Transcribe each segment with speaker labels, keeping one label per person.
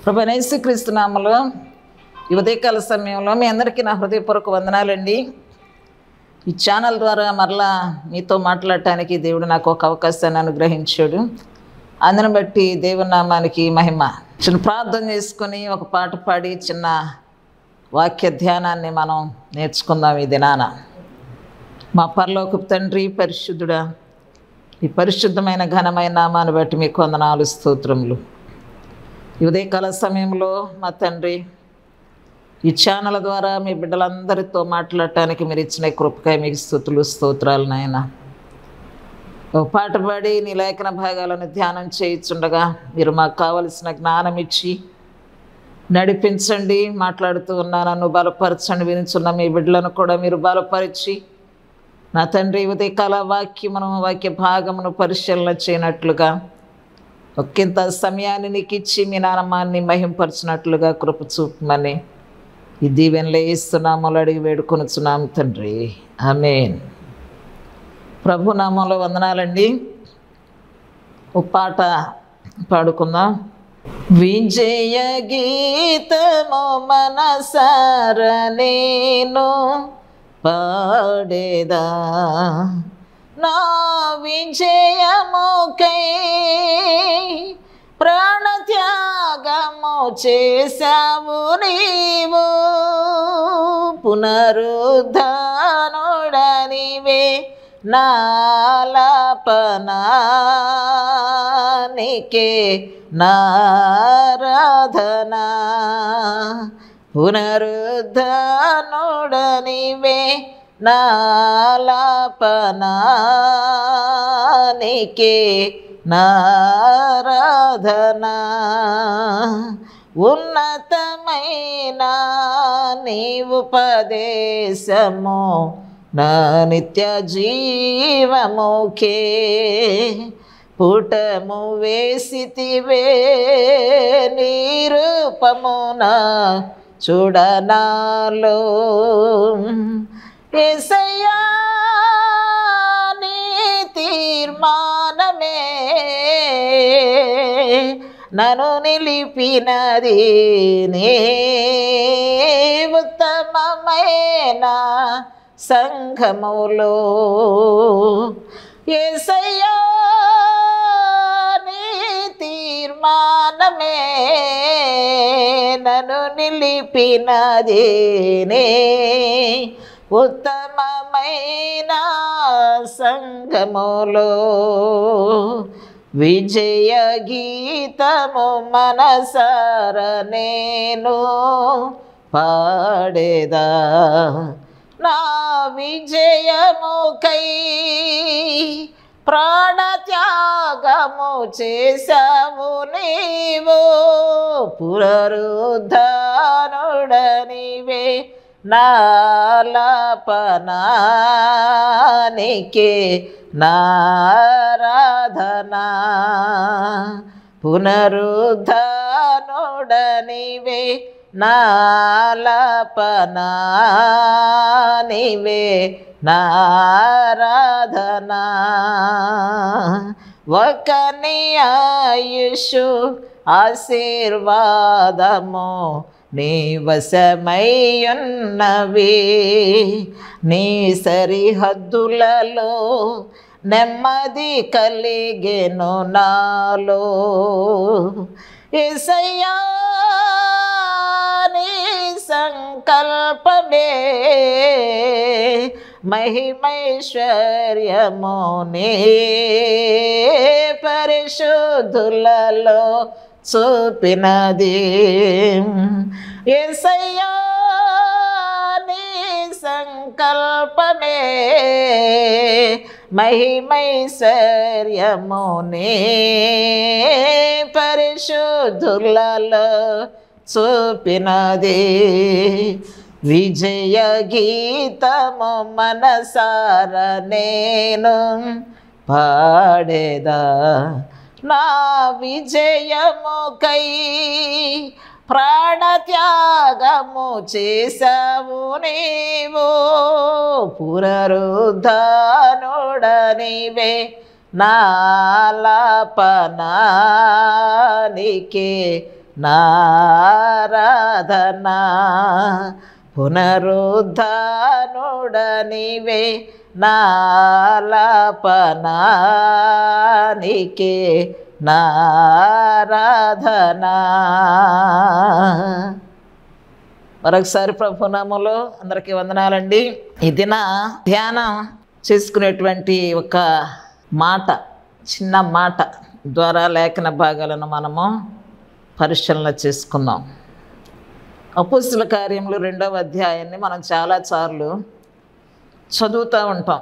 Speaker 1: ప్రభు యేసుక్రీస్తు నామలో ఈ ఉదయకాల సమయంలో మీ అందరికీ నా హృదయపూర్వక వందనాలండి ఈ ఛానల్ ద్వారా మరలా మీతో మాట్లాడటానికి దేవుడు నాకు ఒక అవకాశాన్ని అనుగ్రహించాడు అందుని బట్టి దేవుని నామానికి మహిమ చిన్న ప్రార్థన చేసుకొని ఒక పాట పాడి చిన్న వాక్య ధ్యానాన్ని మనం నేర్చుకుందాం ఈ దినాన మా పరలోకపు తండ్రి పరిశుద్ధుడా ఈ పరిశుద్ధమైన ఘనమైన నామాన్ని బట్టి మీకు వందనాలు స్తోత్రములు ఈ ఉదయకాల సమయంలో మా తండ్రి ఈ ఛానల్ ద్వారా మీ బిడ్డలందరితో మాట్లాడటానికి మీరు ఇచ్చిన ఈ కృపకాయ మీకు స్థుతులు స్తోత్రాలు నాయన ఒక పాట పాడి నీ లేఖన భాగాలను ధ్యానం చేయించుండగా మీరు మాకు కావలసిన జ్ఞానం ఇచ్చి నడిపించండి మాట్లాడుతూ ఉన్నా నన్ను బలపరచండి వినుచున్న మీ బిడ్డలను కూడా మీరు బలపరిచి నా తండ్రి ఉదయకాల వాక్యమును వాక్య భాగమును పరిశీలన చేయనట్లుగా ఒక్కింత సమయాన్ని నీకు ఇచ్చి మీ నానమాన్ని మహింపరచినట్లుగా కృప చూపమని ఈ దీవెనలో ఇస్తున్నాములు అడిగి వేడుకొనుచున్నాం తండ్రి ఆమెన్ ప్రభు నామంలో వందనాలండి ఓ పాట పాడుకుందాం విజయ గీతము మనసార నేను పాడేదా నా విజయముకై ప్రాణత్యాగము చేశావు నీవు పునరుద్ధానుడనివే నాలాపనానికే నారాధనా పునరుద్ధానుడనివే నాలాపనానికే నారాధనా ఉన్నతమైన నీవుపదేశము నా నిత్య జీవముఖే పుటము వేసితివే నిరూపమున చూడనాలో ఎసయ్యా నీ తీర్మానమే నన్ను నిలిపినది నీ ఉత్తమమైన సంఘములో ఎసయ్యా నీ తీర్మానమే నన్ను నిలిపినది నే ఉత్తమమైన సంఘములో విజయ గీతము మనసార నేను పాడేదా నా విజయముకై ప్రాణత్యాగము చేశావు నీవు పునరుద్ధానుడనివే నాలపనానికే నారాధనా పునరుద్ధానుడనివే నాలపనానివే నారాధనా ఒకని ఆయుషు ఆశీర్వాదము నీ వశమయ్యున్నవి నీ సరిహద్దులలో నెమ్మది కలిగెను నాలో ఇసయ్యా నీ సంకల్పమే మహిమైశ్వర్యము నీ పరిశుద్ధులలో చూపినది ఎసయ్యా నీ సంకల్పమే మహిమైశ్వర్యము నీ పరిశుద్ధులలో చూపినది విజయ గీతము మనసార నేను పాడేదా నా విజయముకై ప్రాణత్యాగము చేశావు నీవు పునరుద్ధానుడనివే నాలపనానికే నారాధనా పునరుద్ధానుడ నీవే నాలాపనానికే నారాధనా మరొకసారి ప్రభునామలో అందరికీ వందనాలండి ఈ దిన ధ్యానం చేసుకునేటువంటి ఒక మాట చిన్న మాట ద్వారా లేఖన భాగాలను మనము పరిశీలన చేసుకుందాం అపుస్తుల కార్యములు రెండవ అధ్యాయాన్ని మనం చాలాసార్లు చదువుతూ ఉంటాం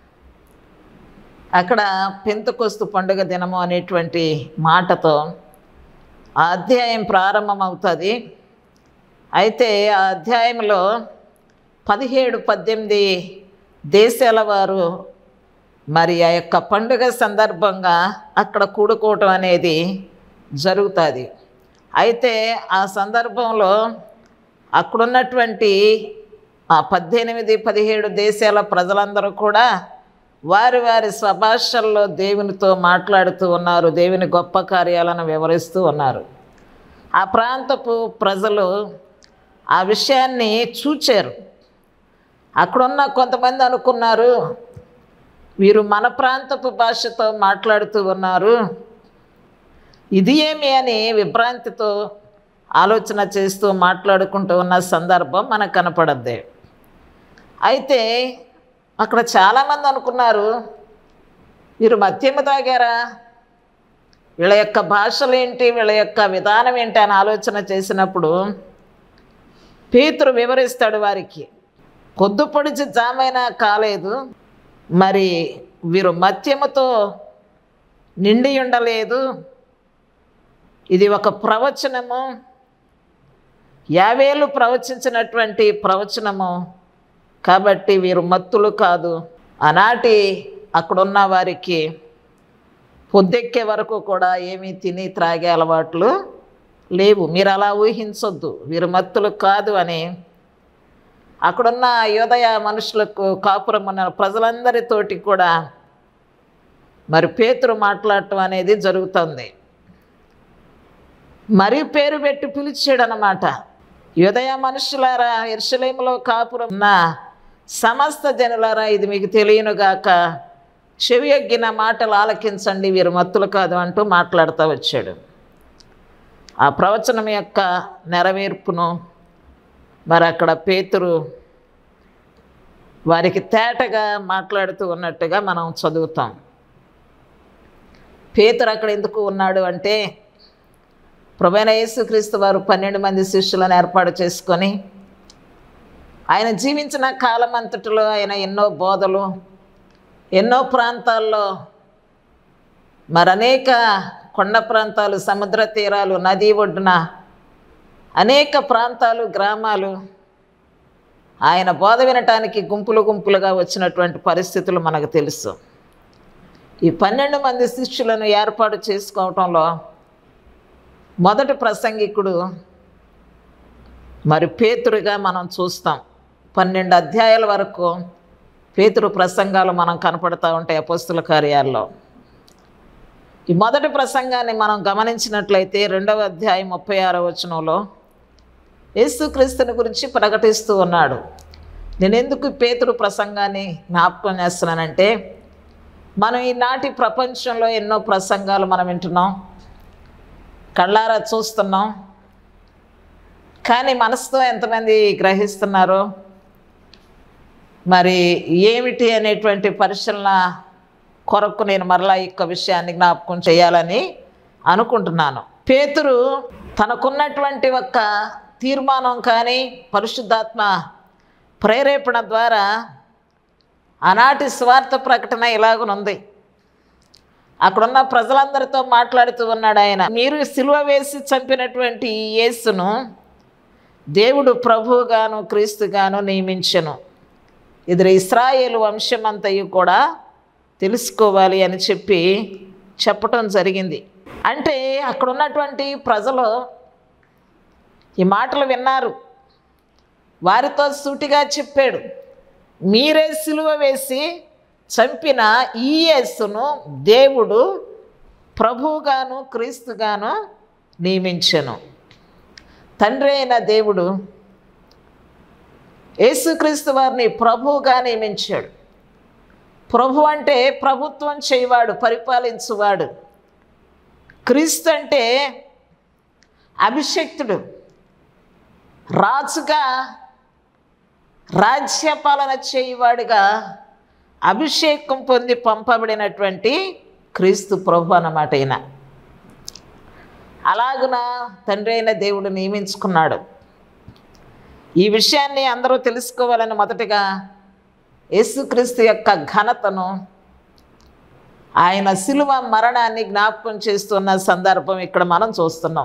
Speaker 1: అక్కడ పెంతకొస్తు పండుగ దినము అనేటువంటి మాటతో ఆ అధ్యాయం ప్రారంభమవుతుంది అయితే ఆ అధ్యాయంలో పదిహేడు పద్దెనిమిది దేశాల వారు మరి ఆ యొక్క పండుగ సందర్భంగా అక్కడ కూడుకోవటం అనేది జరుగుతుంది అయితే ఆ సందర్భంలో అక్కడున్నటువంటి ఆ పద్దెనిమిది పదిహేడు దేశాల ప్రజలందరూ కూడా వారి వారి స్వభాషల్లో దేవునితో మాట్లాడుతూ ఉన్నారు దేవుని గొప్ప కార్యాలను వివరిస్తూ ఉన్నారు ఆ ప్రాంతపు ప్రజలు ఆ విషయాన్ని చూచారు అక్కడున్న కొంతమంది అనుకున్నారు వీరు మన ప్రాంతపు భాషతో మాట్లాడుతూ ఉన్నారు ఇది ఏమి అని విభ్రాంతితో ఆలోచన చేస్తూ మాట్లాడుకుంటూ ఉన్న సందర్భం మనకు కనపడద్ది అయితే అక్కడ చాలామంది అనుకున్నారు వీరు మద్యము తాగారా వీళ్ళ యొక్క భాషలు ఏంటి వీళ్ళ యొక్క విధానం ఏంటి అని ఆలోచన చేసినప్పుడు పేతురు వివరిస్తాడు వారికి పొద్దు పొడిచి జామైనా కాలేదు మరి వీరు మత్యముతో నిండి ఉండలేదు ఇది ఒక ప్రవచనము యావేలు ప్రవచించినటువంటి ప్రవచనము కాబట్టి వీరు మత్తులు కాదు ఆనాటి అక్కడున్న వారికి పొద్దెక్కే వరకు కూడా ఏమీ తిని త్రాగే అలవాట్లు లేవు మీరు అలా ఊహించొద్దు వీరు మత్తులు కాదు అని అక్కడున్న యోదయ మనుషులకు కాపురం ఉన్న ప్రజలందరితోటి కూడా మరి పేతురు మాట్లాడటం అనేది జరుగుతుంది మరి పేరు పెట్టి పిలిచాడు అనమాట యోదయ మనుషులారా ఎర్షలేములో కాపురం ఉన్న సమస్త జనులారా ఇది మీకు తెలియనుగాక చెవి ఎగ్గిన మాటలు ఆలకించండి వీరు మత్తులు కాదు అంటూ మాట్లాడుతూ వచ్చాడు ఆ ప్రవచనం యొక్క నెరవేర్పును మరి అక్కడ పేతురు వారికి తేటగా మాట్లాడుతూ ఉన్నట్టుగా మనం చదువుతాం పేతురు అక్కడ ఎందుకు ఉన్నాడు అంటే ప్రభైన యేసుక్రీస్తు వారు పన్నెండు మంది శిష్యులను ఏర్పాటు చేసుకొని ఆయన జీవించిన కాలం అంతటిలో ఆయన ఎన్నో బోధలు ఎన్నో ప్రాంతాల్లో మరి అనేక కొండ ప్రాంతాలు సముద్ర తీరాలు నదీ ఒడ్డున అనేక ప్రాంతాలు గ్రామాలు ఆయన బోధ వినటానికి గుంపులు గుంపులుగా వచ్చినటువంటి పరిస్థితులు మనకు తెలుసు ఈ పన్నెండు మంది శిష్యులను ఏర్పాటు చేసుకోవటంలో మొదటి ప్రసంగికుడు మరి పేతురుగా మనం చూస్తాం పన్నెండు అధ్యాయాల వరకు పేతురు ప్రసంగాలు మనం కనపడతా ఉంటాయి అపస్తుల కార్యాల్లో ఈ మొదటి ప్రసంగాన్ని మనం గమనించినట్లయితే రెండవ అధ్యాయం ముప్పై ఆరో వచనంలో యేసుక్రీస్తుని గురించి ప్రకటిస్తూ ఉన్నాడు నేను ఎందుకు పేతురు ప్రసంగాన్ని జ్ఞాపకం చేస్తున్నానంటే మనం ఈనాటి ప్రపంచంలో ఎన్నో ప్రసంగాలు మనం వింటున్నాం కళ్ళారా చూస్తున్నాం కానీ మనసుతో ఎంతమంది గ్రహిస్తున్నారో మరి ఏమిటి అనేటువంటి పరిశీలన కొరకు నేను మరలా ఈ యొక్క విషయాన్ని జ్ఞాపకం చేయాలని అనుకుంటున్నాను పేతురు తనకున్నటువంటి ఒక తీర్మానం కానీ పరిశుద్ధాత్మ ప్రేరేపణ ద్వారా ఆనాటి స్వార్థ ప్రకటన ఇలాగనుంది అక్కడున్న ప్రజలందరితో మాట్లాడుతూ ఉన్నాడు ఆయన మీరు సిలువ వేసి చంపినటువంటి ఈ యేసును దేవుడు ప్రభువుగాను క్రీస్తుగాను నియమించెను ఇది ఇస్రాయేలు వంశమంతయు కూడా తెలుసుకోవాలి అని చెప్పి చెప్పటం జరిగింది అంటే అక్కడ ఉన్నటువంటి ప్రజలు ఈ మాటలు విన్నారు వారితో సూటిగా చెప్పాడు మీరే సిలువ వేసి చంపిన ఈ యేసును దేవుడు ప్రభువుగాను క్రీస్తుగాను నియమించెను తండ్రి అయిన దేవుడు యేసుక్రీస్తు వారిని ప్రభువుగా నియమించాడు ప్రభు అంటే ప్రభుత్వం చేయవాడు పరిపాలించువాడు క్రీస్తు అంటే అభిషక్తుడు రాజుగా రాజ్యపాలన చేయువాడుగా అభిషేకం పొంది పంపబడినటువంటి క్రీస్తు ప్రభు అన్నమాట ఈయన అలాగున తండ్రి అయిన దేవుడు నియమించుకున్నాడు ఈ విషయాన్ని అందరూ తెలుసుకోవాలని మొదటిగా యేసుక్రీస్తు యొక్క ఘనతను ఆయన శిలువ మరణాన్ని జ్ఞాపకం చేస్తున్న సందర్భం ఇక్కడ మనం చూస్తున్నాం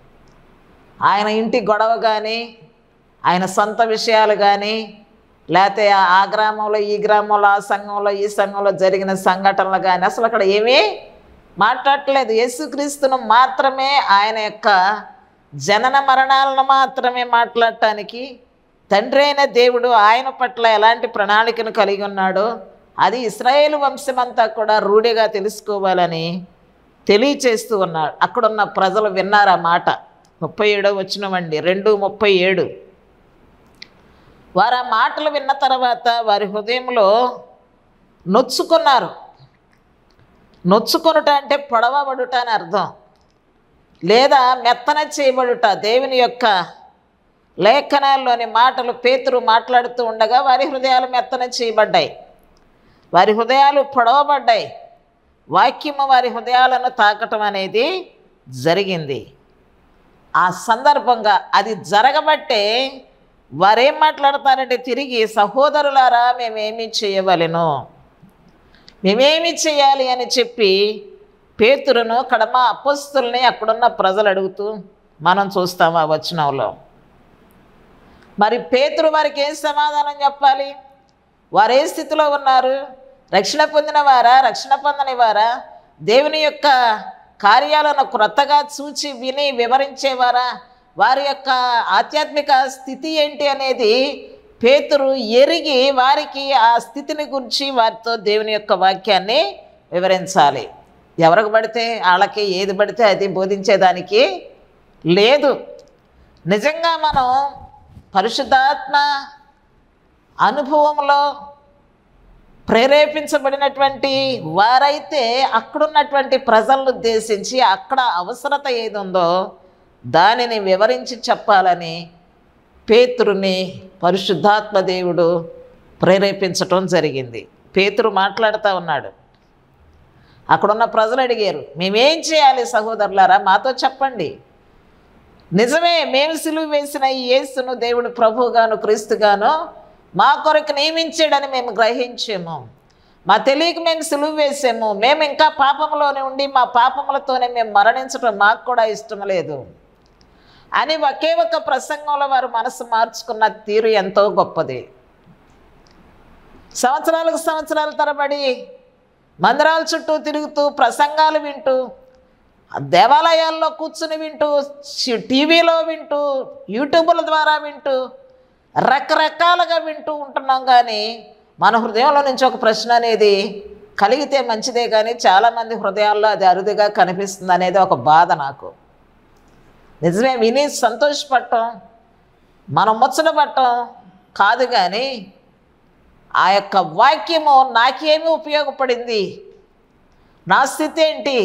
Speaker 1: ఆయన ఇంటి గొడవ కానీ ఆయన సొంత విషయాలు కానీ లేకపోతే ఆ గ్రామంలో ఈ గ్రామంలో ఆ సంఘంలో ఈ సంఘంలో జరిగిన సంఘటనలు కానీ అసలు అక్కడ ఏమీ మాట్లాడట్లేదు యేసుక్రీస్తును మాత్రమే ఆయన యొక్క జనన మరణాలను మాత్రమే మాట్లాడటానికి తండ్రి అయిన దేవుడు ఆయన పట్ల ఎలాంటి ప్రణాళికను కలిగి ఉన్నాడో అది ఇస్రాయేల్ వంశమంతా కూడా రూఢిగా తెలుసుకోవాలని తెలియచేస్తూ ఉన్నాడు అక్కడున్న ప్రజలు విన్నారు ఆ మాట ముప్పై ఏడో వచ్చినవండి రెండు ముప్పై ఏడు వారు ఆ మాటలు విన్న తర్వాత వారి హృదయంలో నొచ్చుకున్నారు నొచ్చుకొనుట అంటే పొడవబడుట అని అర్థం లేదా మెత్తన చేయబడుట దేవుని యొక్క లేఖనాల్లోని మాటలు పేతురు మాట్లాడుతూ ఉండగా వారి హృదయాలు మెత్తన చేయబడ్డాయి వారి హృదయాలు పొడవబడ్డాయి వాక్యము వారి హృదయాలను తాకటం అనేది జరిగింది ఆ సందర్భంగా అది జరగబట్టే వారేం మాట్లాడతారంటే తిరిగి సహోదరులారా మేమేమి చేయవలెను మేమేమి చేయాలి అని చెప్పి పేతురును కడమ అపస్తుల్ని అక్కడున్న ప్రజలు అడుగుతూ మనం చూస్తాం ఆ వచనంలో మరి పేతురు వారికి ఏం సమాధానం చెప్పాలి వారు ఏ స్థితిలో ఉన్నారు రక్షణ పొందిన వారా రక్షణ పొందని వారా దేవుని యొక్క కార్యాలను క్రొత్తగా చూచి విని వివరించేవారా వారి యొక్క ఆధ్యాత్మిక స్థితి ఏంటి అనేది పేతురు ఎరిగి వారికి ఆ స్థితిని గురించి వారితో దేవుని యొక్క వాక్యాన్ని వివరించాలి ఎవరికి పడితే వాళ్ళకి ఏది పడితే అది బోధించేదానికి లేదు నిజంగా మనం పరిశుద్ధాత్మ అనుభవంలో ప్రేరేపించబడినటువంటి వారైతే అక్కడున్నటువంటి ప్రజలను ఉద్దేశించి అక్కడ అవసరత ఏది ఉందో దానిని వివరించి చెప్పాలని పేతురుని పరిశుద్ధాత్మ దేవుడు ప్రేరేపించటం జరిగింది పేతురు మాట్లాడుతూ ఉన్నాడు అక్కడున్న ప్రజలు అడిగారు మేమేం చేయాలి సహోదరులారా మాతో చెప్పండి నిజమే మేము సిలువ వేసిన ఈ యేసును దేవుడు ప్రభుగాను క్రీస్తుగాను మా కొరకు నియమించాడని మేము గ్రహించాము మా తెలియక మేము సిలువ వేసాము మేము ఇంకా పాపంలోనే ఉండి మా పాపములతోనే మేము మరణించడం మాకు కూడా ఇష్టం లేదు అని ఒకే ఒక ప్రసంగంలో వారు మనసు మార్చుకున్న తీరు ఎంతో గొప్పది సంవత్సరాలకు సంవత్సరాల తరబడి మందిరాల చుట్టూ తిరుగుతూ ప్రసంగాలు వింటూ దేవాలయాల్లో కూర్చుని వింటూ చి- టీవీలో వింటూ యూట్యూబ్ల ద్వారా వింటూ రకరకాలుగా వింటూ ఉంటున్నాం కానీ మన హృదయంలో నుంచి ఒక ప్రశ్న అనేది కలిగితే మంచిదే కానీ చాలామంది హృదయాల్లో అది అరుదుగా కనిపిస్తుంది అనేది ఒక బాధ నాకు నిజమే విని సంతోషపడటం మనం ముచ్చటపడటం కాదు కానీ ఆ యొక్క వాక్యము నాకేమి ఉపయోగపడింది నా స్థితి ఏంటి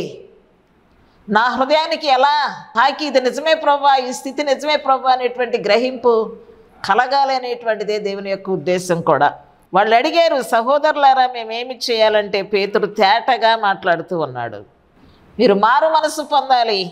Speaker 1: నా హృదయానికి ఎలా తాకి ఇది నిజమే ప్రభా ఈ స్థితి నిజమే ప్రభా అనేటువంటి గ్రహింపు కలగాలి అనేటువంటిదే దేవుని యొక్క ఉద్దేశం కూడా వాళ్ళు అడిగారు సహోదరులారా మేమేమి చేయాలంటే పేతుడు తేటగా మాట్లాడుతూ ఉన్నాడు మీరు మారు మనసు పొందాలి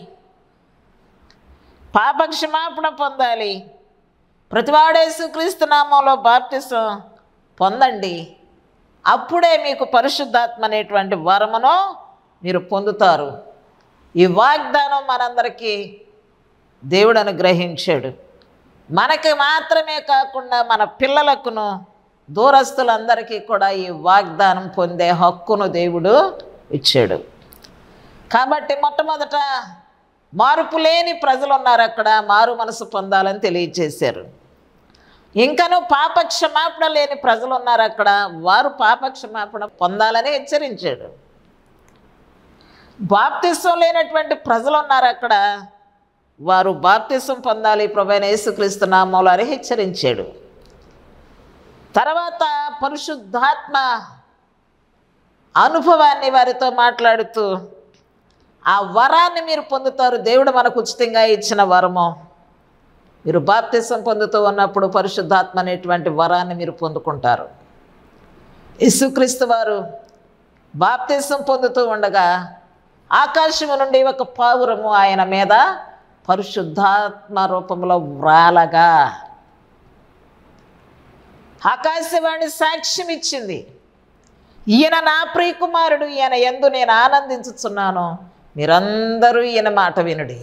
Speaker 1: పాప క్షమాపణ పొందాలి ప్రతివాడేసు క్రీస్తు నామంలో బాప్టిసం పొందండి అప్పుడే మీకు పరిశుద్ధాత్మ అనేటువంటి వరమును మీరు పొందుతారు ఈ వాగ్దానం మనందరికీ దేవుడు అనుగ్రహించాడు మనకి మాత్రమే కాకుండా మన పిల్లలకును దూరస్తులందరికీ కూడా ఈ వాగ్దానం పొందే హక్కును దేవుడు ఇచ్చాడు కాబట్టి మొట్టమొదట మార్పు లేని ప్రజలు ఉన్నారు అక్కడ మారు మనసు పొందాలని తెలియజేశారు ఇంకను పాప క్షమాపణ లేని ప్రజలు ఉన్నారు అక్కడ వారు పాప క్షమాపణ పొందాలని హెచ్చరించాడు బాప్తిస్వం లేనటువంటి ప్రజలు ఉన్నారు అక్కడ వారు బాప్తిసం పొందాలి ప్రభైన యేసుక్రీస్తు నామంలో అని హెచ్చరించాడు తర్వాత పరిశుద్ధాత్మ అనుభవాన్ని వారితో మాట్లాడుతూ ఆ వరాన్ని మీరు పొందుతారు దేవుడు మనకు ఉచితంగా ఇచ్చిన వరము మీరు బాప్తిసం పొందుతూ ఉన్నప్పుడు పరిశుద్ధాత్మ అనేటువంటి వరాన్ని మీరు పొందుకుంటారు యేసుక్రీస్తు వారు బాప్తిసం పొందుతూ ఉండగా ఆకాశము నుండి ఒక పావురము ఆయన మీద పరిశుద్ధాత్మ రూపంలో వ్రాలగా ఆకాశవాణి సాక్ష్యం ఇచ్చింది ఈయన నా ప్రియకుమారుడు ఈయన ఎందు నేను ఆనందించుచున్నాను మీరందరూ ఈయన మాట వినుడి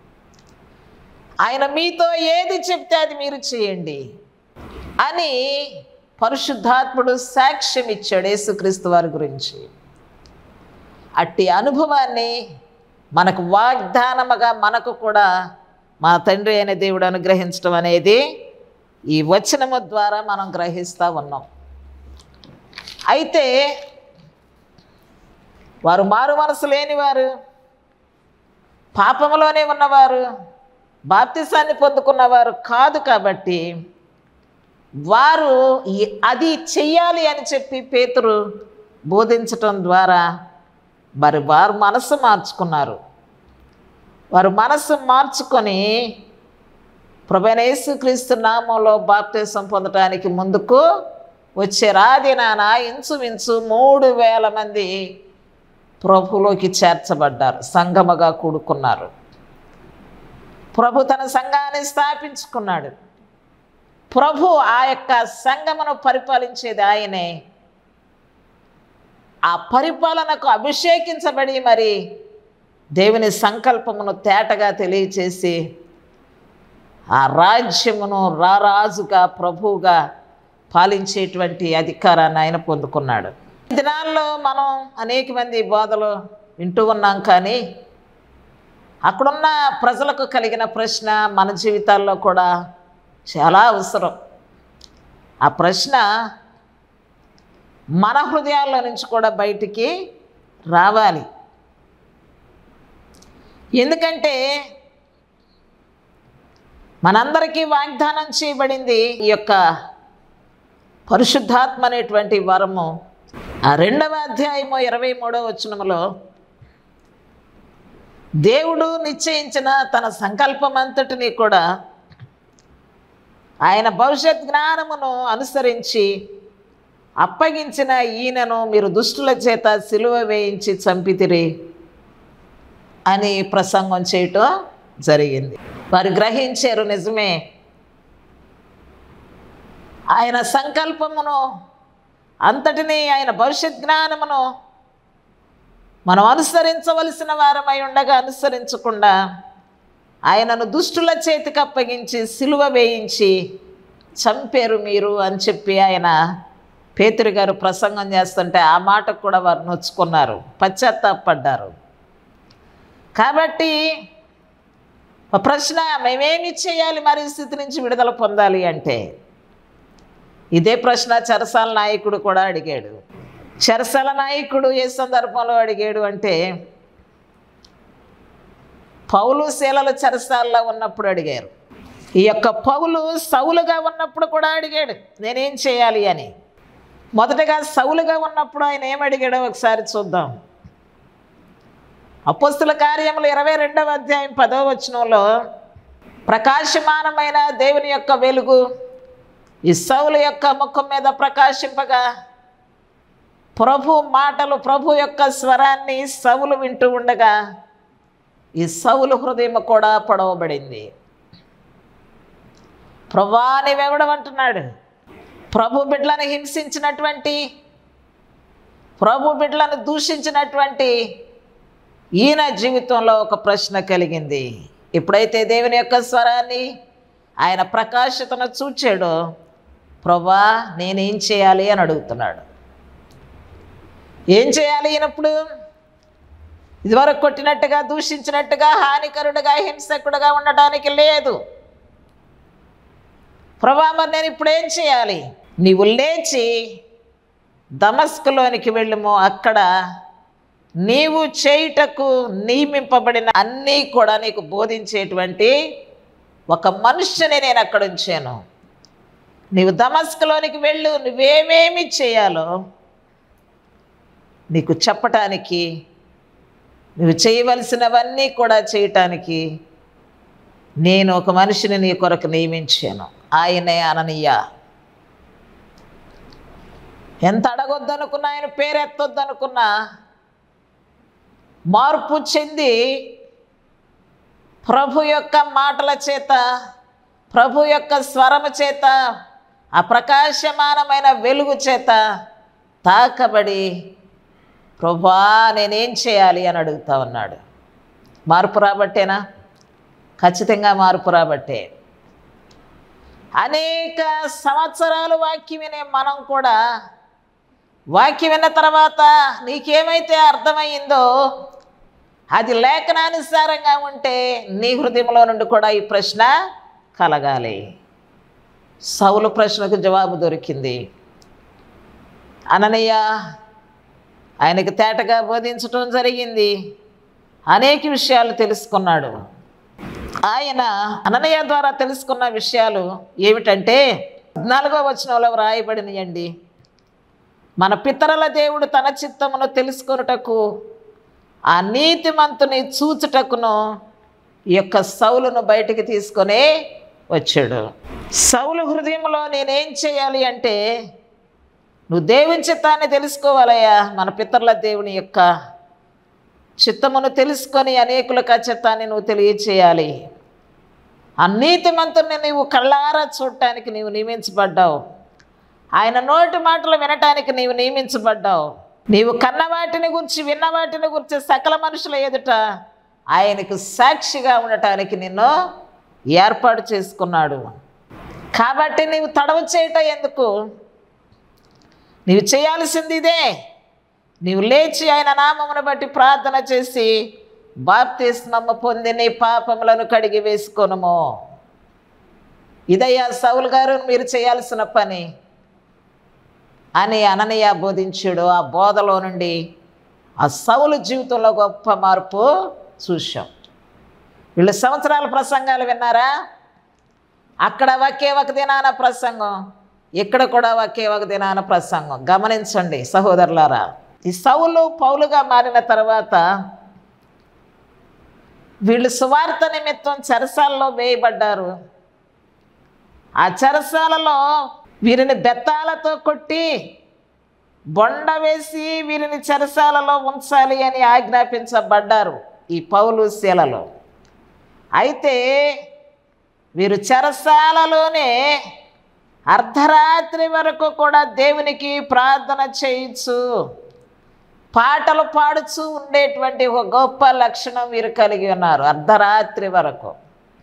Speaker 1: ఆయన మీతో ఏది చెప్తే అది మీరు చేయండి అని పరిశుద్ధాత్ముడు సాక్ష్యం ఇచ్చాడు యేసుక్రీస్తు వారి గురించి అట్టి అనుభవాన్ని మనకు వాగ్దానముగా మనకు కూడా మా తండ్రి అయిన దేవుడు అనుగ్రహించడం అనేది ఈ వచనము ద్వారా మనం గ్రహిస్తూ ఉన్నాం అయితే వారు మారు మనసు లేనివారు పాపములోనే ఉన్నవారు బాప్తిసాన్ని పొందుకున్నవారు కాదు కాబట్టి వారు ఈ- అది చెయ్యాలి అని చెప్పి పేతురు బోధించటం ద్వారా మరి వారు మనసు మార్చుకున్నారు వారు మనసు మార్చుకొని ప్రభనేసు క్రీస్తు నామంలో బాప్తిసం పొందటానికి ముందుకు వచ్చారు ఆ దినాన ఇంచుమించు మూడు వేల మంది ప్రభులోకి చేర్చబడ్డారు సంగమగా కూడుకున్నారు ప్రభు తన సంఘాన్ని స్థాపించుకున్నాడు ప్రభు ఆ యొక్క సంఘమును పరిపాలించేది ఆయనే ఆ పరిపాలనకు అభిషేకించబడి మరి దేవుని సంకల్పమును తేటగా తెలియచేసి ఆ రాజ్యమును రారాజుగా ప్రభువుగా పాలించేటువంటి అధికారాన్ని ఆయన పొందుకున్నాడు ఈ దినాల్లో మనం అనేక మంది బోధలు వింటూ ఉన్నాం కానీ అక్కడున్న ప్రజలకు కలిగిన ప్రశ్న మన జీవితాల్లో కూడా చాలా అవసరం ఆ ప్రశ్న మన హృదయాల్లో నుంచి కూడా బయటికి రావాలి ఎందుకంటే మనందరికీ వాగ్దానం చేయబడింది ఈ యొక్క పరిశుద్ధాత్మ అనేటువంటి వరము ఆ రెండవ అధ్యాయము ఇరవై మూడవ వచనములో దేవుడు నిశ్చయించిన తన సంకల్పం అంతటిని కూడా ఆయన భవిష్యత్ జ్ఞానమును అనుసరించి అప్పగించిన ఈయనను మీరు దుష్టుల చేత సిలువ వేయించి చంపితిరి అని ప్రసంగం చేయటం జరిగింది వారు గ్రహించారు నిజమే ఆయన సంకల్పమును అంతటినీ ఆయన భవిష్యత్ జ్ఞానమును మనం అనుసరించవలసిన వారమై ఉండగా అనుసరించకుండా ఆయనను దుష్టుల చేతికి అప్పగించి సిలువ వేయించి చంపారు మీరు అని చెప్పి ఆయన పేతురు గారు ప్రసంగం చేస్తుంటే ఆ మాటకు కూడా వారు నొచ్చుకున్నారు పశ్చాత్తాపడ్డారు కాబట్టి ఒక ప్రశ్న మేమేమి చేయాలి మరి ఈ స్థితి నుంచి విడుదల పొందాలి అంటే ఇదే ప్రశ్న చెరసాల నాయకుడు కూడా అడిగాడు చెరసాల నాయకుడు ఏ సందర్భంలో అడిగాడు అంటే పౌలు శీలలు చెరసాల్లో ఉన్నప్పుడు అడిగారు ఈ యొక్క పౌలు సౌలుగా ఉన్నప్పుడు కూడా అడిగాడు నేనేం చేయాలి అని మొదటగా సౌలుగా ఉన్నప్పుడు ఆయన ఏం అడిగాడో ఒకసారి చూద్దాం అపోస్తుల కార్యములు ఇరవై రెండవ అధ్యాయం పదవ వచనంలో ప్రకాశమానమైన దేవుని యొక్క వెలుగు ఈ సౌలు యొక్క ముఖం మీద ప్రకాశింపగా ప్రభు మాటలు ప్రభు యొక్క స్వరాన్ని సౌలు వింటూ ఉండగా ఈ సౌలు హృదయం కూడా పొడవబడింది ప్రభా నీవెవడమంటున్నాడు ప్రభు బిడ్డలను హింసించినటువంటి ప్రభు బిడ్డలను దూషించినటువంటి ఈయన జీవితంలో ఒక ప్రశ్న కలిగింది ఎప్పుడైతే దేవుని యొక్క స్వరాన్ని ఆయన ప్రకాశతను చూచాడో ప్రభా నేనేం చేయాలి అని అడుగుతున్నాడు ఏం చేయాలి ఈయనప్పుడు ఇదివరకు కొట్టినట్టుగా దూషించినట్టుగా హానికరుడుగా హింసకుడుగా ఉండటానికి లేదు ప్రభా మరి నేను ఇప్పుడు ఏం చేయాలి నీవు లేచి దమస్కులోనికి వెళ్ళము అక్కడ నీవు చేయుటకు నియమింపబడిన అన్నీ కూడా నీకు బోధించేటువంటి ఒక మనుష్యుని నేను అక్కడ ఉంచాను నీవు దమస్కులోనికి వెళ్ళు నువ్వేమేమి చేయాలో నీకు చెప్పటానికి నువ్వు చేయవలసినవన్నీ కూడా చేయటానికి నేను ఒక మనిషిని నీ కొరకు నియమించాను ఆయనే అననీయ ఎంత అడగొద్దనుకున్నా ఆయన పేరు ఎత్తొద్దనుకున్నా మార్పు చెంది ప్రభు యొక్క మాటల చేత ప్రభు యొక్క స్వరము చేత ఆ ప్రకాశమానమైన వెలుగు చేత తాకబడి ప్రభా నేనేం చేయాలి అని అడుగుతా ఉన్నాడు మార్పు రాబట్టేనా ఖచ్చితంగా మార్పు రాబట్టే అనేక సంవత్సరాలు వాక్యం వినే మనం కూడా వాక్యం విన్న తర్వాత నీకేమైతే అర్థమైందో అది లేఖనానుసారంగా ఉంటే నీ హృదయంలో నుండి కూడా ఈ ప్రశ్న కలగాలి సౌలు ప్రశ్నకు జవాబు దొరికింది అననయ్య ఆయనకి తేటగా బోధించటం జరిగింది అనేక విషయాలు తెలుసుకున్నాడు ఆయన అననయ్య ద్వారా తెలుసుకున్న విషయాలు ఏమిటంటే నాలుగో వచనంలో వ్రాయబడినయండి మన పితరుల దేవుడు తన చిత్తమును తెలుసుకొనుటకు ఆ నీతిమంతుని చూచుటకును ఈ యొక్క సౌలును బయటికి తీసుకొని వచ్చాడు సౌలు హృదయంలో నేనేం చేయాలి అంటే నువ్వు దేవుని చిత్తాన్ని తెలుసుకోవాలయ్యా మన పితరుల దేవుని యొక్క చిత్తమును తెలుసుకొని అనేకులకు ఆ చిత్తాన్ని నువ్వు తెలియచేయాలి ఆ నీతిమంతుని నీవు కళ్ళారా చూడటానికి నీవు నియమించబడ్డావు ఆయన నోటి మాటలు వినటానికి నీవు నియమించబడ్డావు నీవు కన్న వాటిని గురించి విన్న వాటిని గురించి సకల మనుషుల ఎదుట ఆయనకు సాక్షిగా ఉండటానికి నిన్ను ఏర్పాటు చేసుకున్నాడు కాబట్టి నీవు తడవ చేయటం ఎందుకు నీవు చేయాల్సింది ఇదే నీవు లేచి ఆయన నామమును బట్టి ప్రార్థన చేసి బాప్తిస్మమ్మ పొంది నీ పాపములను కడిగి వేసుకొనుము ఇదయ్యా సౌలు గారు మీరు చేయాల్సిన పని అని అననయ్య బోధించాడు ఆ బోధలో నుండి ఆ సౌలు జీవితంలో గొప్ప మార్పు చూశాం వీళ్ళు సంవత్సరాల ప్రసంగాలు విన్నారా అక్కడ ఒకే ఒక దినాన ప్రసంగం ఇక్కడ కూడా ఒకే ఒక దినాన ప్రసంగం గమనించండి సహోదరులారా ఈ సౌలు పౌలుగా మారిన తర్వాత వీళ్ళు సువార్త నిమిత్తం చెరసాలలో వేయబడ్డారు ఆ చెరసాలలో వీరిని బెత్తాలతో కొట్టి బొండ వేసి వీరిని చెరసాలలో ఉంచాలి అని ఆజ్ఞాపించబడ్డారు ఈ పౌలు శీలలో అయితే వీరు చెరసాలలోనే అర్ధరాత్రి వరకు కూడా దేవునికి ప్రార్థన చేయొచ్చు పాటలు పాడుచూ ఉండేటువంటి ఒక గొప్ప లక్షణం వీరు కలిగి ఉన్నారు అర్ధరాత్రి వరకు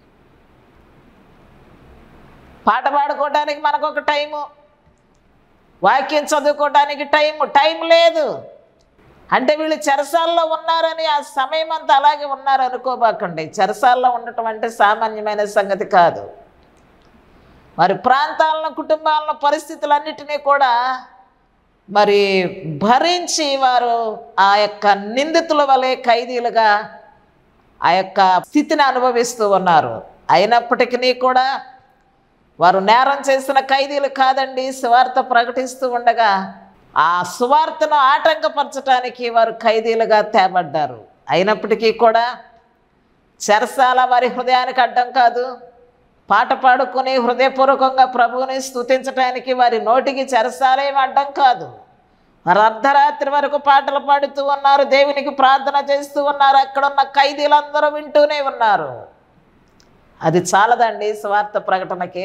Speaker 1: పాట పాడుకోవడానికి మనకు ఒక టైము వాక్యం చదువుకోవడానికి టైము టైం లేదు అంటే వీళ్ళు చెరసాల్లో ఉన్నారని ఆ సమయం అంతా అలాగే ఉన్నారు అనుకోబాకండి చెరసాల్లో ఉండటం అంటే సామాన్యమైన సంగతి కాదు మరి ప్రాంతాలను కుటుంబాలను పరిస్థితులన్నిటినీ కూడా మరి భరించి వారు ఆ యొక్క నిందితుల వలె ఖైదీలుగా ఆ యొక్క స్థితిని అనుభవిస్తూ ఉన్నారు అయినప్పటికీ కూడా వారు నేరం చేసిన ఖైదీలు కాదండి సువార్త ప్రకటిస్తూ ఉండగా ఆ సువార్తను ఆటంకపరచడానికి వారు ఖైదీలుగా తేబడ్డారు అయినప్పటికీ కూడా చెరసాల వారి హృదయానికి అడ్డం కాదు పాట పాడుకుని హృదయపూర్వకంగా ప్రభువుని స్తుతించడానికి వారి నోటికి చెరసాలేం అడ్డం కాదు వారు అర్ధరాత్రి వరకు పాటలు పాడుతూ ఉన్నారు దేవునికి ప్రార్థన చేస్తూ ఉన్నారు అక్కడ ఉన్న ఖైదీలందరూ వింటూనే ఉన్నారు అది చాలదండి స్వార్థ ప్రకటనకి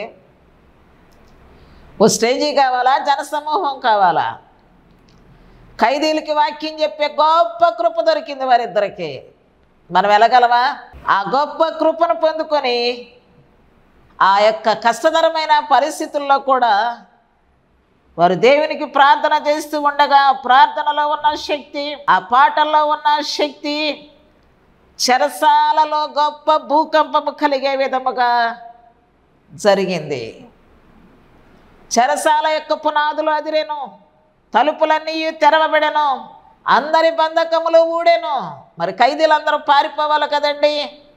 Speaker 1: ఓ స్టేజీ కావాలా జనసమూహం కావాలా ఖైదీలకి వాక్యం చెప్పే గొప్ప కృప దొరికింది వారిద్దరికి మనం వెళ్ళగలమా ఆ గొప్ప కృపను పొందుకొని ఆ యొక్క కష్టతరమైన పరిస్థితుల్లో కూడా వారు దేవునికి ప్రార్థన చేస్తూ ఉండగా ఆ ప్రార్థనలో ఉన్న శక్తి ఆ పాటల్లో ఉన్న శక్తి చెరసాలలో గొప్ప భూకంపము కలిగే విధముగా జరిగింది చెరసాల యొక్క పునాదులు అదిరేను తలుపులన్నీ తెరవబడెను అందరి బంధకములు ఊడెను మరి ఖైదీలందరూ పారిపోవాలి కదండి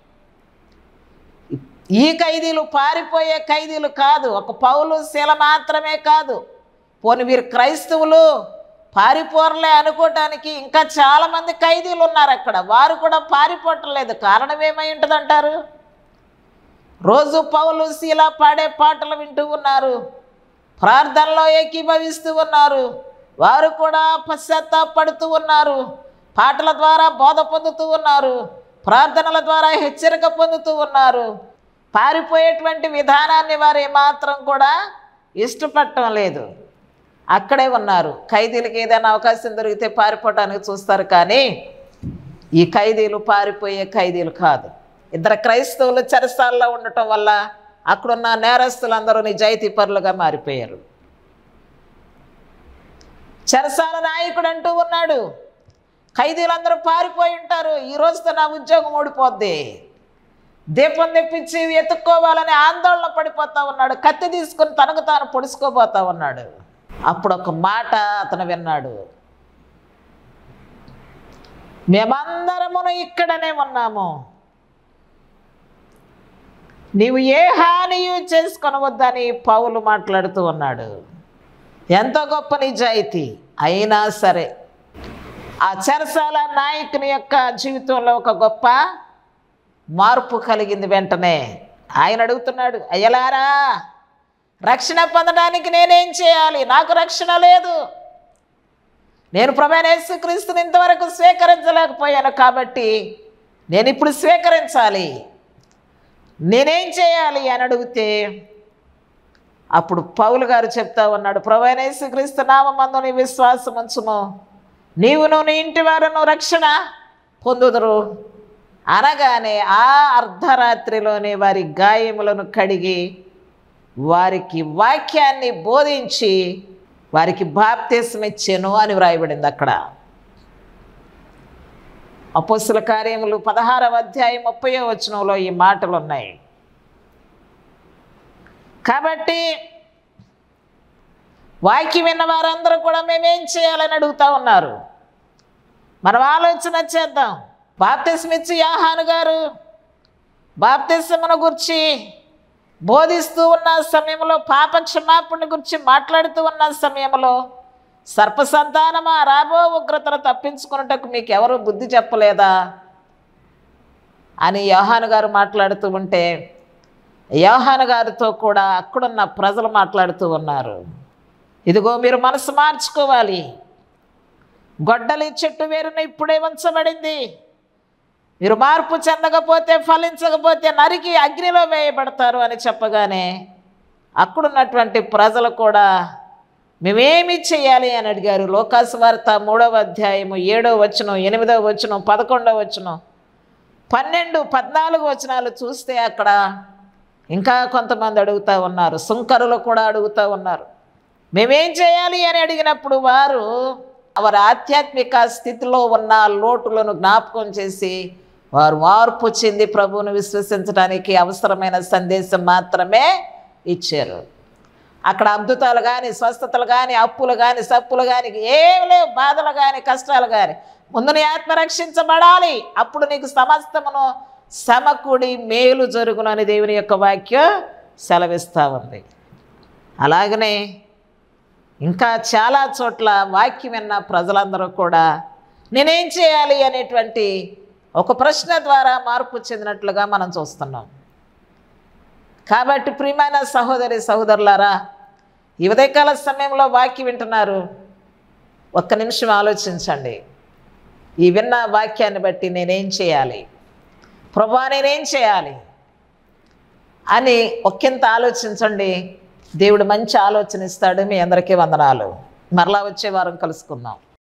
Speaker 1: ఈ ఖైదీలు పారిపోయే ఖైదీలు కాదు ఒక పౌలు శీల మాత్రమే కాదు పోని వీరు క్రైస్తవులు పారిపోరలే అనుకోవటానికి ఇంకా చాలామంది ఖైదీలు ఉన్నారు అక్కడ వారు కూడా పారిపోవటం లేదు కారణం ఏమై ఉంటుందంటారు రోజు పౌలు శీల పాడే పాటలు వింటూ ఉన్నారు ప్రార్థనలో ఏకీభవిస్తూ ఉన్నారు వారు కూడా పశ్చాత్తాపడుతూ ఉన్నారు పాటల ద్వారా బోధ పొందుతూ ఉన్నారు ప్రార్థనల ద్వారా హెచ్చరిక పొందుతూ ఉన్నారు పారిపోయేటువంటి విధానాన్ని వారు ఏమాత్రం కూడా ఇష్టపడటం లేదు అక్కడే ఉన్నారు ఖైదీలకి ఏదైనా అవకాశం దొరికితే పారిపోవటానికి చూస్తారు కానీ ఈ ఖైదీలు పారిపోయే ఖైదీలు కాదు ఇద్దరు క్రైస్తవులు చెరసాల్లో ఉండటం వల్ల అక్కడున్న నేరస్తులందరూ నిజాయితీ పరులుగా మారిపోయారు చెరసాల నాయకుడు అంటూ ఉన్నాడు ఖైదీలందరూ పారిపోయి ఉంటారు ఈ రోజుతో నా ఉద్యోగం ఊడిపోద్ది దీపం తెప్పించి ఎత్తుక్కోవాలని ఆందోళన పడిపోతా ఉన్నాడు కత్తి తీసుకొని తనకు తాను పొడుచుకోబోతా ఉన్నాడు అప్పుడు ఒక మాట అతను విన్నాడు మేమందరమును ఇక్కడనే ఉన్నాము నీవు ఏ హానియు చేసుకొనవద్దని పౌలు మాట్లాడుతూ ఉన్నాడు ఎంత గొప్ప నిజాయితీ అయినా సరే ఆ చెరసాల నాయకుని యొక్క జీవితంలో ఒక గొప్ప మార్పు కలిగింది వెంటనే ఆయన అడుగుతున్నాడు అయ్యలారా రక్షణ పొందడానికి నేనేం చేయాలి నాకు రక్షణ లేదు నేను ప్రభానేసు క్రీస్తుని ఇంతవరకు స్వీకరించలేకపోయాను కాబట్టి నేను ఇప్పుడు స్వీకరించాలి నేనేం చేయాలి అని అడిగితే అప్పుడు పౌలు గారు చెప్తా ఉన్నాడు ప్రభానేసు క్రీస్తు నామందు నీ విశ్వాసం ఉంచుము నీవును నీ ఇంటి వారును రక్షణ పొందుదురు అనగానే ఆ అర్ధరాత్రిలోనే వారి గాయములను కడిగి వారికి వాక్యాన్ని బోధించి వారికి బాప్తీసం ఇచ్చాను అని వ్రాయబడింది అక్కడ అపోస్తుల కార్యములు పదహారవ అధ్యాయం ముప్పయో వచనంలో ఈ మాటలు ఉన్నాయి కాబట్టి వాక్యం విన్న వారందరూ కూడా మేమేం చేయాలని అడుగుతా ఉన్నారు మనం ఆలోచన చేద్దాం బాప్తిస్మిచ్చి యాహాను గారు బాప్తిస్మను గురించి బోధిస్తూ ఉన్న సమయంలో పాప క్షమాపణ గురించి మాట్లాడుతూ ఉన్న సమయంలో సర్ప సంతానమా రాబో ఉగ్రతను తప్పించుకున్నటకు మీకు ఎవరు బుద్ధి చెప్పలేదా అని యోహాను గారు మాట్లాడుతూ ఉంటే యోహాను గారితో కూడా అక్కడున్న ప్రజలు మాట్లాడుతూ ఉన్నారు ఇదిగో మీరు మనసు మార్చుకోవాలి గొడ్డలి చెట్టు వేరున ఇప్పుడే ఉంచబడింది మీరు మార్పు చెందకపోతే ఫలించకపోతే నరికి అగ్నిలో వేయబడతారు అని చెప్పగానే అక్కడున్నటువంటి ప్రజలు కూడా మేమేమి చేయాలి అని అడిగారు లోకాసు వార్త మూడవ అధ్యాయము ఏడవ వచనం ఎనిమిదవ వచనం పదకొండవ వచనం పన్నెండు పద్నాలుగు వచనాలు చూస్తే అక్కడ ఇంకా కొంతమంది అడుగుతూ ఉన్నారు సుంకరులు కూడా అడుగుతూ ఉన్నారు మేమేం చేయాలి అని అడిగినప్పుడు వారు వారి ఆధ్యాత్మిక స్థితిలో ఉన్న లోటులను జ్ఞాపకం చేసి వారు మార్పు చెంది ప్రభువును విశ్వసించడానికి అవసరమైన సందేశం మాత్రమే ఇచ్చారు అక్కడ అద్భుతాలు కానీ స్వస్థతలు కానీ అప్పులు కానీ సప్పులు కానీ ఏం లేవు బాధలు కానీ కష్టాలు కానీ ముందు నీ ఆత్మ రక్షించబడాలి అప్పుడు నీకు సమస్తమును సమకూడి మేలు జరుగును అని దేవుని యొక్క వాక్యం సెలవిస్తూ ఉంది అలాగనే ఇంకా చాలా చోట్ల వాక్యం విన్న ప్రజలందరూ కూడా నేనేం చేయాలి అనేటువంటి ఒక ప్రశ్న ద్వారా మార్పు చెందినట్లుగా మనం చూస్తున్నాం కాబట్టి ప్రియమైన సహోదరి సహోదరులారా ఈ ఉదయకాల సమయంలో వాక్యం వింటున్నారు ఒక్క నిమిషం ఆలోచించండి ఈ విన్న వాక్యాన్ని బట్టి నేనేం చేయాలి ప్రభా నేనేం చేయాలి అని ఒక్కింత ఆలోచించండి దేవుడు మంచి ఆలోచన ఇస్తాడు మీ అందరికీ వందనాలు మరలా వచ్చే వారం కలుసుకుందాం